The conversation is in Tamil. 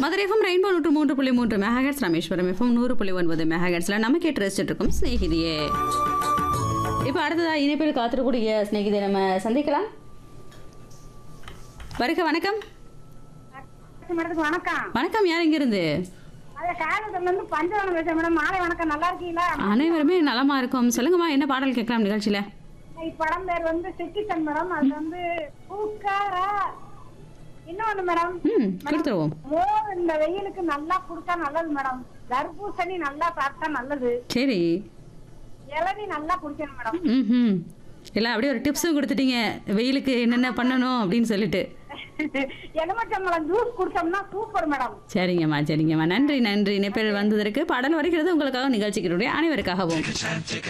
மதுரை எஃப்எம் ரெயின்போ நூற்று மூன்று புள்ளி மூன்று மெகாஹெட்ஸ் ராமேஸ்வரம் எஃப்எம் நூறு புள்ளி ஒன்பது மெகாஹெட்ஸில் நம்ம கேட்டு ரசிச்சுட்டு இருக்கோம் ஸ்நேகிதியே இப்போ அடுத்ததா இணைப்பில் காத்திருக்கக்கூடிய ஸ்நேகிதியை நம்ம சந்திக்கலாம் வருக வணக்கம் மேடத்துக்கு வணக்கம் வணக்கம் யார் இங்கிருந்து அது காலத்துல இருந்து பஞ்சவனம் பேசுறேன் மேடம் மாலை வணக்கம் நல்லா இருக்கீங்களா அனைவருமே நலமா இருக்கும் சொல்லுங்கம்மா என்ன பாடல் கேட்கலாம் நிகழ்ச்சியில இப்படம் பேர் வந்து சிக்கிச்சன் மேடம் அது வந்து பூக்காரா இன்னொன்னு மேடம் ம் கொடுத்துருவோம் மோர் இந்த வெயிலுக்கு நல்லா குடிச்சா நல்லது மேடம் தர்பூசணி நல்லா சாப்பிட்டா நல்லது சரி இளநீ நல்லா குடிக்கணும் மேடம் ம் எல்லாம் அப்படியே ஒரு டிப்ஸும் கொடுத்துட்டீங்க வெயிலுக்கு என்னென்ன பண்ணணும் அப்படின்னு சொல்லிட்டு எலுமிச்சம்பழம் ஜூஸ் குடிச்சோம்னா சூப்பர் மேடம் சரிங்கம்மா சரிங்கம்மா நன்றி நன்றி இணைப்பில் வந்ததற்கு பாடல் வருகிறது உங்களுக்காக நிகழ்ச்சிகளுடைய அனைவருக்காகவும்